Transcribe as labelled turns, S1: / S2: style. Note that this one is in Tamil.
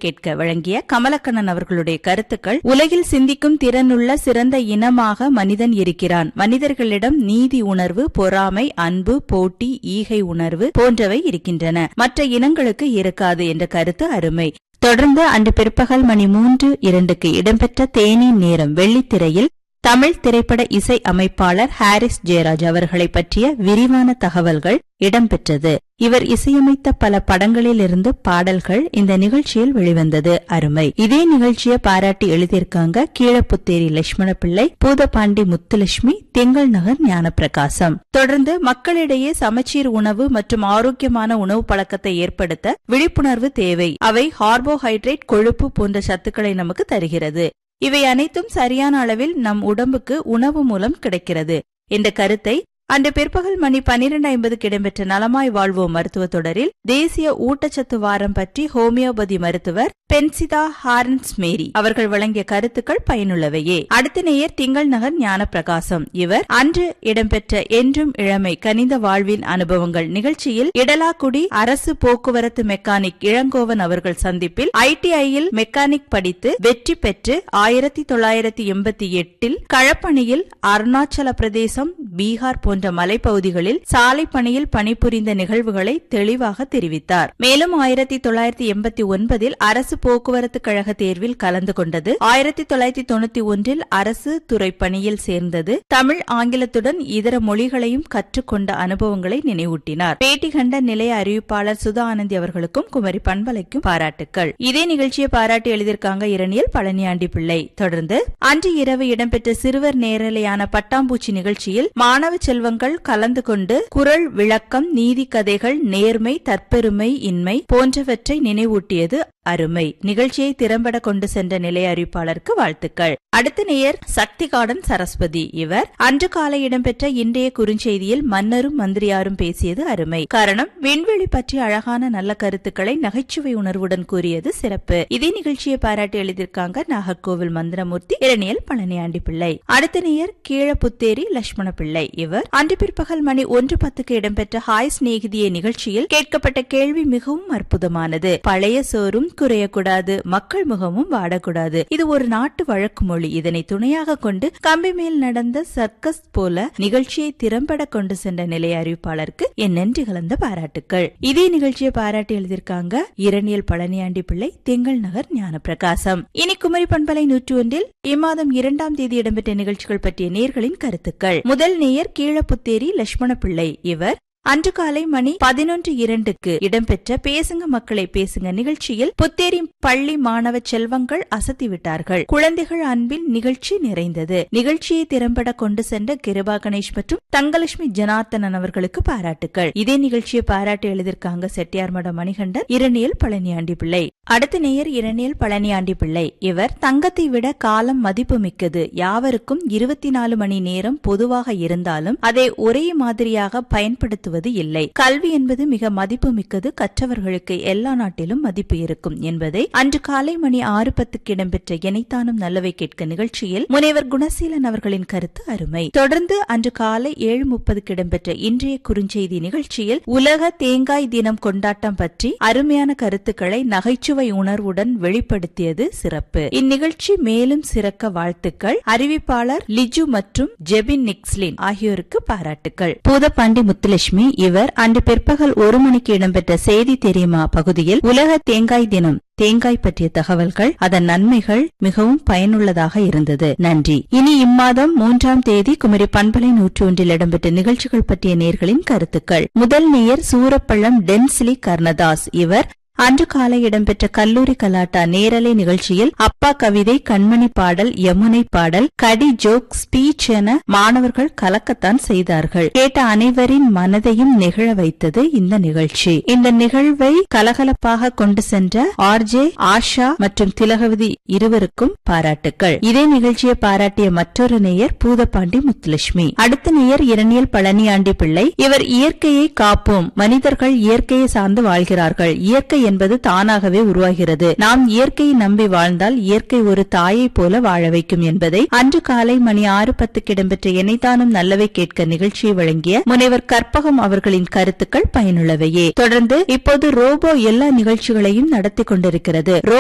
S1: கேட்க வழங்கிய கமலக்கண்ணன் அவர்களுடைய கருத்துக்கள் உலகில் சிந்திக்கும் திறனுள்ள சிறந்த இனமாக மனிதன் இருக்கிறான் மனிதர்களிடம் நீதி உணர்வு பொறாமை அன்பு போட்டி ஈகை உணர்வு போன்றவை இருக்கின்றன மற்ற இனங்களுக்கு இருக்காது என்ற கருத்து அருமை தொடர்ந்து அன்று பிற்பகல் மணி மூன்று இரண்டுக்கு இடம்பெற்ற தேநீர் நேரம் வெள்ளித்திரையில் தமிழ் திரைப்பட இசை அமைப்பாளர் ஹாரிஸ் ஜெயராஜ் அவர்களை பற்றிய விரிவான தகவல்கள் இடம்பெற்றது இவர் இசையமைத்த பல படங்களிலிருந்து பாடல்கள் இந்த நிகழ்ச்சியில் வெளிவந்தது அருமை இதே நிகழ்ச்சியை பாராட்டி எழுதியிருக்காங்க கீழப்புத்தேரி லட்சுமண பிள்ளை பூதபாண்டி முத்துலட்சுமி திங்கள் நகர் ஞானப்பிரகாசம் தொடர்ந்து மக்களிடையே சமச்சீர் உணவு மற்றும் ஆரோக்கியமான உணவு பழக்கத்தை ஏற்படுத்த விழிப்புணர்வு தேவை அவை கார்போஹைட்ரேட் கொழுப்பு போன்ற சத்துக்களை நமக்கு தருகிறது இவை அனைத்தும் சரியான அளவில் நம் உடம்புக்கு உணவு மூலம் கிடைக்கிறது என்ற கருத்தை அன்று பிற்பகல் மணி பனிரெண்டு ஐம்பதுக்கு இடம்பெற்ற நலமாய் வாழ்வோம் மருத்துவ தொடரில் தேசிய ஊட்டச்சத்து வாரம் பற்றி ஹோமியோபதி மருத்துவர் பென்சிதா ஹாரன்ஸ் மேரி அவர்கள் வழங்கிய கருத்துக்கள் பயனுள்ளவையே அடுத்த நேயர் திங்கள் நகர் ஞானப்பிரகாசம் இவர் அன்று இடம்பெற்ற என்றும் இளமை கனிந்த வாழ்வின் அனுபவங்கள் நிகழ்ச்சியில் இடலாக்குடி அரசு போக்குவரத்து மெக்கானிக் இளங்கோவன் அவர்கள் சந்திப்பில் ஐடிஐயில் மெக்கானிக் படித்து வெற்றி பெற்று ஆயிரத்தி தொள்ளாயிரத்தி எண்பத்தி எட்டில் களப்பணியில் அருணாச்சல பிரதேசம் பீகார் போன்ற மலைப்பகுதிகளில் சாலை பணியில் பணிபுரிந்த நிகழ்வுகளை தெளிவாக தெரிவித்தார் மேலும் ஆயிரத்தி தொள்ளாயிரத்தி எண்பத்தி ஒன்பதில் அரசு போக்குவரத்து கழக தேர்வில் கலந்து கொண்டது ஆயிரத்தி தொள்ளாயிரத்தி தொண்ணூத்தி ஒன்றில் அரசு துறை பணியில் சேர்ந்தது தமிழ் ஆங்கிலத்துடன் இதர மொழிகளையும் கற்றுக்கொண்ட அனுபவங்களை நினைவூட்டினார் பேட்டி கண்ட நிலைய அறிவிப்பாளர் சுதா ஆனந்தி அவர்களுக்கும் குமரி பண்பலைக்கும் பாராட்டுக்கள் இதே நிகழ்ச்சியை பாராட்டி எழுதியிருக்காங்க இரணியல் பழனியாண்டி பிள்ளை தொடர்ந்து அன்று இரவு இடம்பெற்ற சிறுவர் நேரலையான பட்டாம்பூச்சி நிகழ்ச்சியில் மாணவ செல்வங்கள் கலந்து கொண்டு குரல் விளக்கம் நீதி கதைகள் நேர்மை தற்பெருமை இன்மை போன்றவற்றை நினைவூட்டியது அருமை நிகழ்ச்சியை திறம்பட கொண்டு சென்ற நிலைய அறிவிப்பாளருக்கு வாழ்த்துக்கள் அடுத்த நேயர் சக்தி கார்டன் சரஸ்வதி இவர் அன்று காலை இடம்பெற்ற இன்றைய குறுஞ்செய்தியில் மன்னரும் மந்திரியாரும் பேசியது அருமை காரணம் விண்வெளி பற்றி அழகான நல்ல கருத்துக்களை நகைச்சுவை உணர்வுடன் கூறியது சிறப்பு இதே நிகழ்ச்சியை பாராட்டி எழுதியிருக்காங்க நாகர்கோவில் மந்திரமூர்த்தி இரணியல் பழனியாண்டி பிள்ளை அடுத்த நேயர் கீழப்புத்தேரி லட்சுமண பிள்ளை இவர் அன்று பிற்பகல் மணி ஒன்று பத்துக்கு இடம்பெற்ற ஹாய் சிநேகிதிய நிகழ்ச்சியில் கேட்கப்பட்ட கேள்வி மிகவும் அற்புதமானது பழைய சோறும் குறையக்கூடாது மக்கள் முகமும் வாடக்கூடாது இது ஒரு நாட்டு வழக்கு மொழி இதனை துணையாக கொண்டு கம்பி மேல் நடந்த சர்க்கஸ் போல நிகழ்ச்சியை திறம்பட கொண்டு சென்ற நிலைய அறிவிப்பாளருக்கு என் நன்றி கலந்த பாராட்டுக்கள் இதே நிகழ்ச்சியை பாராட்டி எழுதியிருக்காங்க இரணியல் பழனியாண்டி பிள்ளை திங்கள் நகர் ஞானப்பிரகாசம் இனி குமரி பண்பலை நூற்று ஒன்றில் இம்மாதம் இரண்டாம் தேதி இடம்பெற்ற நிகழ்ச்சிகள் பற்றிய நேர்களின் கருத்துக்கள் முதல் நேயர் கீழப்புத்தேரி லட்சுமண பிள்ளை இவர் அன்று காலை மணி பதினொன்று இரண்டுக்கு இடம்பெற்ற பேசுங்க மக்களை பேசுங்க நிகழ்ச்சியில் புத்தேரி பள்ளி மாணவ செல்வங்கள் அசத்திவிட்டார்கள் குழந்தைகள் அன்பில் நிகழ்ச்சி நிறைந்தது நிகழ்ச்சியை திறம்பட கொண்டு சென்ற கிருபா கணேஷ் மற்றும் தங்கலட்சுமி ஜனார்த்தனன் அவர்களுக்கு பாராட்டுக்கள் இதே நிகழ்ச்சியை பாராட்டி எழுதியிருக்காங்க செட்டியார்மட மணிகண்டன் இரணியல் பழனியாண்டி பிள்ளை அடுத்த நேயர் இரணியல் பழனியாண்டி பிள்ளை இவர் தங்கத்தை விட காலம் மதிப்பு மிக்கது யாவருக்கும் இருபத்தி நாலு மணி நேரம் பொதுவாக இருந்தாலும் அதை ஒரே மாதிரியாக பயன்படுத்துவது இல்லை கல்வி என்பது மிக மதிப்பு மிக்கது கற்றவர்களுக்கு எல்லா நாட்டிலும் மதிப்பு இருக்கும் என்பதை அன்று காலை மணி ஆறு பத்துக்கு இடம்பெற்ற இணைத்தானும் நல்லவை கேட்க நிகழ்ச்சியில் முனைவர் குணசீலன் அவர்களின் கருத்து அருமை தொடர்ந்து அன்று காலை ஏழு முப்பதுக்கு இடம்பெற்ற இன்றைய குறுஞ்செய்தி நிகழ்ச்சியில் உலக தேங்காய் தினம் கொண்டாட்டம் பற்றி அருமையான கருத்துக்களை நகைச்சுவை உணர்வுடன் வெளிப்படுத்தியது சிறப்பு இந்நிகழ்ச்சி மேலும் சிறக்க வாழ்த்துக்கள் அறிவிப்பாளர் லிஜு மற்றும் ஜெபின் நிக்ஸ்லின் ஆகியோருக்கு பாராட்டுக்கள் பூதப்பாண்டி முத்துலட்சுமி இவர் அன்று பிற்பகல் ஒரு மணிக்கு இடம்பெற்ற செய்தி தெரியுமா பகுதியில் உலக தேங்காய் தினம் தேங்காய் பற்றிய தகவல்கள் அதன் நன்மைகள் மிகவும் பயனுள்ளதாக இருந்தது நன்றி இனி இம்மாதம் மூன்றாம் தேதி குமரி பண்பலை நூற்றி ஒன்றில் இடம்பெற்ற நிகழ்ச்சிகள் பற்றிய நேர்களின் கருத்துக்கள் முதல் நேயர் சூரப்பள்ளம் டென்ஸ்லி கர்ணதாஸ் இவர் அன்று காலை இடம்பெற்ற கல்லூரி கலாட்டா நேரலை நிகழ்ச்சியில் அப்பா கவிதை கண்மணி பாடல் யமுனை பாடல் கடி ஜோக் ஸ்பீச் என மாணவர்கள் கலக்கத்தான் செய்தார்கள் கேட்ட அனைவரின் மனதையும் நிகழ வைத்தது இந்த நிகழ்ச்சி இந்த நிகழ்வை கலகலப்பாக கொண்டு சென்ற ஆர்ஜே ஆஷா மற்றும் திலகவதி இருவருக்கும் பாராட்டுக்கள் இதே நிகழ்ச்சியை பாராட்டிய மற்றொரு நேயர் பூதப்பாண்டி முத்துலட்சுமி அடுத்த நேயர் இரணியல் பழனியாண்டி பிள்ளை இவர் இயற்கையை காப்போம் மனிதர்கள் இயற்கையை சார்ந்து வாழ்கிறார்கள் இயற்கை என்பது தானாகவே உருவாகிறது நாம் இயற்கையை நம்பி வாழ்ந்தால் இயற்கை ஒரு தாயை போல வாழ வைக்கும் என்பதை அன்று காலை மணி ஆறு பத்துக்கு இடம்பெற்ற இணைத்தானும் நல்லவை கேட்க நிகழ்ச்சியை வழங்கிய முனைவர் கற்பகம் அவர்களின் கருத்துக்கள் பயனுள்ளவையே தொடர்ந்து இப்போது ரோபோ எல்லா நிகழ்ச்சிகளையும் நடத்தி கொண்டிருக்கிறது